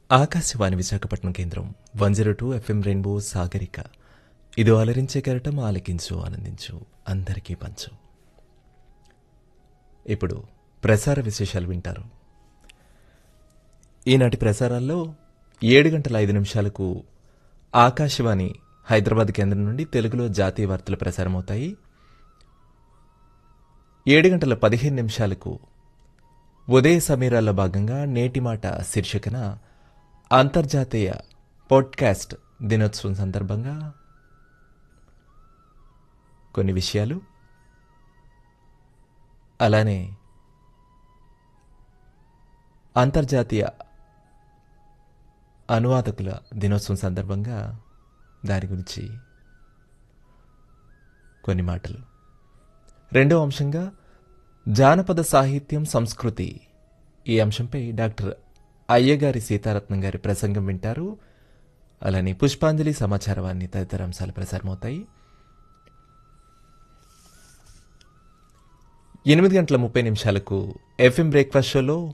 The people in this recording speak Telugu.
ఆకాశవాణి విశాఖపట్నం కేంద్రం one zero two FM rainbow Sagarika ఇది అలరించే కెరటం ఆలకించు ఆనందించు అందరికీ పంచు ఇప్పుడు ప్రసార విశేషాలు వింటారు ఈనాటి ప్రసారాల్లో ఏడు గంటల ఐదు నిమిషాలకు ఆకాశవాణి హైదరాబాద్ కేంద్రం నుండి తెలుగులో జాతీయ వార్తలు ప్రసారమవుతాయి ఏడు గంటల పదిహేను నిమిషాలకు ఉదయ సమీరాల్లో భాగంగా నేటి మాట శీర్షికన అంతర్జాతీయ పాడ్కాస్ట్ దినోత్సవం సందర్భంగా కొన్ని విషయాలు అలానే అంతర్జాతీయ అనువాదకుల దినోత్సవం సందర్భంగా దాని గురించి కొన్ని మాటలు రెండో అంశంగా జానపద సాహిత్యం సంస్కృతి ఈ అంశంపై డాక్టర్ అయ్యగారి సీతారత్నం గారి ప్రసంగం వింటారు అలానే పుష్పాంజలి సమాచారవాన్ని తదితర అంశాలు ప్రసారమవుతాయి ఎనిమిది గంటల ముప్పై నిమిషాలకు ఎఫ్ఎం బ్రేక్ఫాస్ట్ షోలో